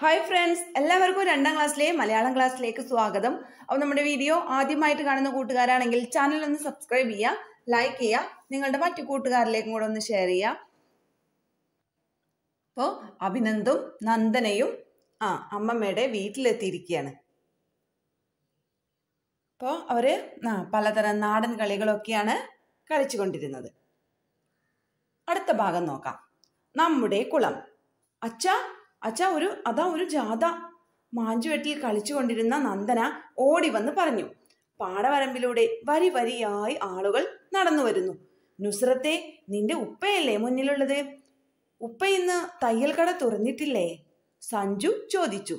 hi friends എല്ലാവർക്കും രണ്ടാം ക്ലാസ്സിലെ മലയാളം ക്ലാസ്സിലേക്ക് സ്വാഗതം അപ്പോൾ നമ്മുടെ വീഡിയോ ആദ്യമായിട്ട് കാണുന്ന കൂട്ടുകാരാണെങ്കിൽ ചാനൽ ഒന്ന് സബ്സ്ക്രൈബ് ചെയ്യുക ലൈക്ക് ചെയ്യുക നിങ്ങളുടെ മറ്റു കൂട്ടുകാരിലേക്കും കൂടെ ഒന്ന് ഷെയർ ചെയ്യുക അപ്പോൾ അഭിനന്ദും നന്ദനയും ആ അമ്മമ്മയുടെ വീട്ടിലെത്തിയിരിക്കുകയാണ് അപ്പോൾ അവർ ആ പലതരം നാടൻ കളികളൊക്കെയാണ് കളിച്ചുകൊണ്ടിരുന്നത് അടുത്ത ഭാഗം നോക്കാം നമ്മുടെ കുളം അച്ഛ അച്ഛ ഒരു അതാ ഒരു ജാഥ മാഞ്ചുവെട്ടിൽ കളിച്ചുകൊണ്ടിരുന്ന നന്ദന ഓടി വന്ന് പറഞ്ഞു പാടവരമ്പിലൂടെ വരി വരിയായി ആളുകൾ നടന്നു വരുന്നു നുസ്രത്തെ നിന്റെ ഉപ്പയല്ലേ മുന്നിലുള്ളത് ഉപ്പ ഇന്ന് തയ്യൽ കട തുറന്നിട്ടില്ലേ സഞ്ജു ചോദിച്ചു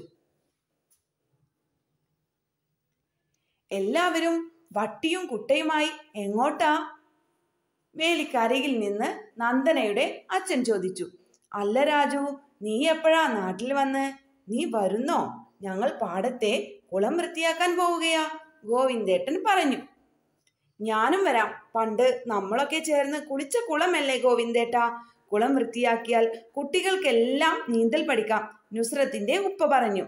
എല്ലാവരും വട്ടിയും കുട്ടയുമായി എങ്ങോട്ടാ വേലിക്കരയിൽ നിന്ന് നന്ദനയുടെ അച്ഛൻ ചോദിച്ചു അല്ല രാജു നീ എപ്പോഴാ നാട്ടിൽ വന്ന് നീ വരുന്നോ ഞങ്ങൾ പാടത്തെ കുളം വൃത്തിയാക്കാൻ പോവുകയാ ഗോവിന്ദേട്ടൻ പറഞ്ഞു ഞാനും വരാം പണ്ട് നമ്മളൊക്കെ ചേർന്ന് കുളിച്ച കുളമല്ലേ ഗോവിന്ദേട്ട കുളം വൃത്തിയാക്കിയാൽ കുട്ടികൾക്കെല്ലാം നീന്തൽ പഠിക്കാം നുസ്രത്തിന്റെ ഉപ്പ പറഞ്ഞു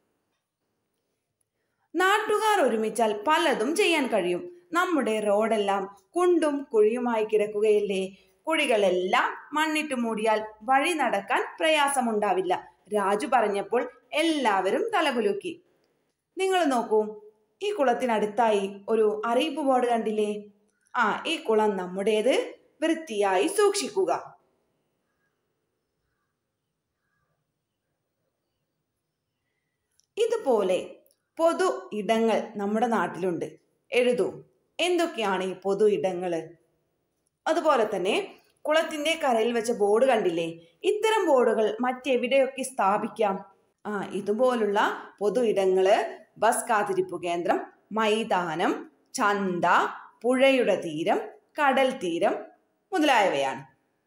നാട്ടുകാർ ഒരുമിച്ചാൽ പലതും ചെയ്യാൻ കഴിയും നമ്മുടെ റോഡെല്ലാം കുണ്ടും കുഴിയുമായി കിടക്കുകയല്ലേ കുഴികളെല്ലാം മണ്ണിട്ട് മൂടിയാൽ വഴി നടക്കാൻ പ്രയാസമുണ്ടാവില്ല രാജു പറഞ്ഞപ്പോൾ എല്ലാവരും തലകുലുക്കി നിങ്ങൾ നോക്കൂ ഈ കുളത്തിനടുത്തായി ഒരു അറിയിപ്പ് ബോർഡ് കണ്ടില്ലേ ആ ഈ കുളം നമ്മുടേത് വൃത്തിയായി സൂക്ഷിക്കുക ഇതുപോലെ പൊതു ഇടങ്ങൾ നമ്മുടെ നാട്ടിലുണ്ട് എഴുതൂ എന്തൊക്കെയാണ് ഈ പൊതു ഇടങ്ങൾ അതുപോലെ തന്നെ കുളത്തിന്റെ കരയിൽ വെച്ച ബോർഡ് കണ്ടില്ലേ ഇത്തരം ബോർഡുകൾ മറ്റെവിടെയൊക്കെ സ്ഥാപിക്കാം ആ ഇതുപോലുള്ള പൊതു ഇടങ്ങള് ബസ് കാത്തിരിപ്പ് കേന്ദ്രം മൈതാനം ചന്ത പുഴയുടെ തീരം കടൽ തീരം മുതലായവയാണ്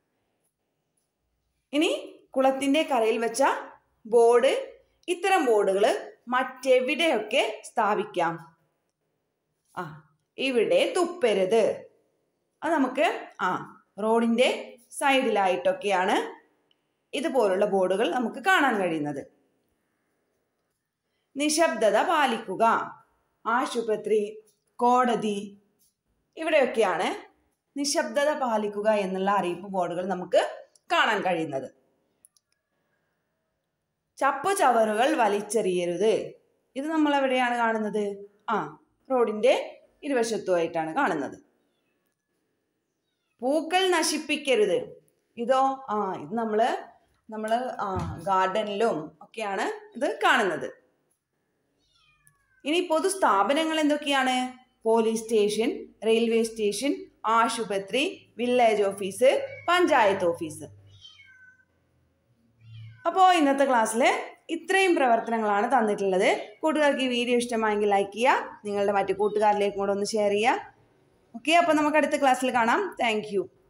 ഇനി കുളത്തിന്റെ കരയിൽ വെച്ച ബോർഡ് ഇത്തരം ബോർഡുകൾ മറ്റെവിടെയൊക്കെ സ്ഥാപിക്കാം ആ ഇവിടെ തുപ്പരുത് അത് നമുക്ക് ആ റോഡിന്റെ സൈഡിലായിട്ടൊക്കെയാണ് ഇതുപോലുള്ള ബോർഡുകൾ നമുക്ക് കാണാൻ കഴിയുന്നത് നിശബ്ദത പാലിക്കുക ആശുപത്രി കോടതി ഇവിടെയൊക്കെയാണ് നിശബ്ദത പാലിക്കുക എന്നുള്ള അറിയിപ്പ് ബോർഡുകൾ നമുക്ക് കാണാൻ കഴിയുന്നത് ചപ്പു ചവറുകൾ വലിച്ചെറിയരുത് ഇത് നമ്മൾ എവിടെയാണ് കാണുന്നത് ആ റോഡിന്റെ ഇരുവശത്തുമായിട്ടാണ് കാണുന്നത് പൂക്കൾ നശിപ്പിക്കരുത് ഇതോ ആ ഇത് നമ്മള് നമ്മള് ആ ഗാർഡനിലും ഒക്കെയാണ് ഇത് കാണുന്നത് ഇനി പൊതു സ്ഥാപനങ്ങൾ എന്തൊക്കെയാണ് പോലീസ് സ്റ്റേഷൻ റെയിൽവേ സ്റ്റേഷൻ ആശുപത്രി വില്ലേജ് ഓഫീസ് പഞ്ചായത്ത് ഓഫീസ് അപ്പോൾ ഇന്നത്തെ ക്ലാസ്സിൽ ഇത്രയും പ്രവർത്തനങ്ങളാണ് തന്നിട്ടുള്ളത് കൂട്ടുകാർക്ക് ഈ വീഡിയോ ഇഷ്ടമായെങ്കിൽ ലൈക്ക് ചെയ്യുക നിങ്ങളുടെ മറ്റു കൂട്ടുകാരിലേക്കും കൂടെ ഒന്ന് ഷെയർ ചെയ്യുക ഓക്കെ അപ്പോൾ നമുക്ക് അടുത്ത ക്ലാസ്സിൽ കാണാം താങ്ക്